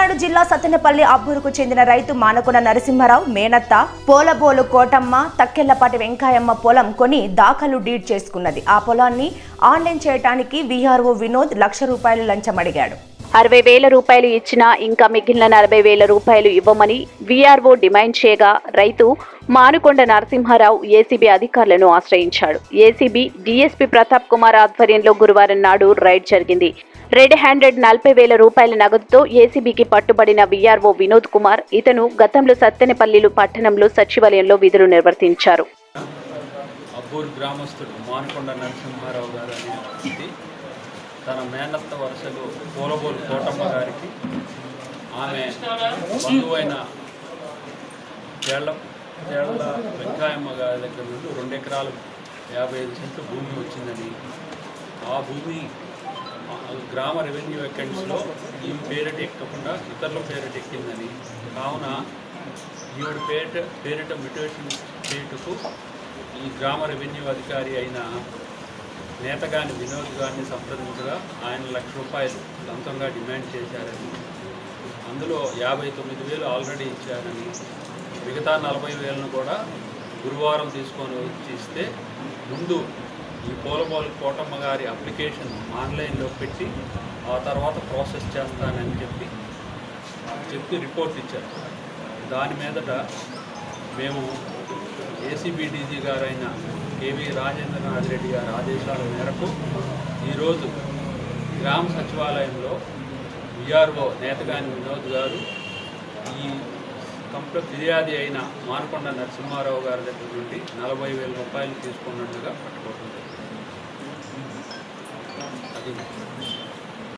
కాకినాడ జిల్లా సత్తెనపల్లి అబ్బూరుకు చెందిన రైతు మానకొండ నరసింహారావు మేనత్త పోలబోలు కోటమ్మ తక్కెళ్లపాటి వెంకాయమ్మ పొలం కొని దాఖలు డీడ్ చేసుకున్నది ఆ పొలాన్ని ఆన్లైన్ చేయడానికి వీఆర్ఓ వినోద్ లక్ష రూపాయలు లంచం అడిగాడు అరవై వేల రూపాయలు ఇచ్చినా ఇంకా మిగిలిన నలభై వేల రూపాయలు ఇవ్వమని వీఆర్ఓ డిమాండ్ చేయగా రైతు మానుకొండ నరసింహారావు ఏసీబీ అధికారులను ఆశ్రయించాడు ఏసీబీ డీఎస్పీ ప్రతాప్ కుమార్ ఆధ్వర్యంలో గురువారం నాడు రైడ్ జరిగింది రెడ్ హ్యాండెడ్ నలభై వేల రూపాయల నగదుతో ఏసీబీకి పట్టుబడిన వీఆర్ఓ వినోద్ కుమార్ ఇతను గతంలో సత్తెనపల్లిలు పట్టణంలో సచివాలయంలో విధులు నిర్వర్తించారు అబ్బూరు గ్రామస్తుడు మానకొండ నరసింహారావు గారు అనే వ్యక్తి తన మేనత్త వరుసలు పూలబోలు కోటమ్మ గారికి ఆమె బంధువైన కేళ్ళ కేళ్ళ వెంకాయమ్మ గారి దగ్గర నుండి రెండు ఎకరాలు యాభై ఐదు సెంట్లు భూమి వచ్చిందని ఆ భూమి ఆ గ్రామ రెవెన్యూ అకౌంట్స్లో ఈ పేరిట ఎక్కకుండా ఇతరుల పేరిట ఎక్కిందని కావున ఈవిడ పేరిట పేరిట మ్యూటేషన్ చేయుటకు ఈ గ్రామ రెవెన్యూ అధికారి అయిన నేతగాని వినోద్ గారిని సంప్రదించగా ఆయన లక్ష రూపాయలు సొంతంగా డిమాండ్ చేశారని అందులో యాభై తొమ్మిది వేలు ఆల్రెడీ ఇచ్చారని మిగతా నలభై వేలను కూడా గురువారం తీసుకొని వచ్చి ఇస్తే ముందు ఈ పూలబోలు కోటమ్మ గారి అప్లికేషన్ ఆన్లైన్లో పెట్టి ఆ తర్వాత ప్రాసెస్ చేస్తానని చెప్పి చెప్పి రిపోర్ట్ ఇచ్చారు దాని మీదట మేము ఏసీబీ డీజీ గారైన కేవీ రాజేంద్రనాథ్ రెడ్డి గారి ఆదేశాల మేరకు ఈరోజు గ్రామ సచివాలయంలో విఆర్ఓ నేతగాని వినోద్ గారు ఈ కంప్ల ఫిర్యాది అయిన మానకొండ నరసింహారావు గారి దగ్గర నుండి నలభై వేల రూపాయలు తీసుకున్నట్టుగా పట్టుకోవడం జరిగింది అది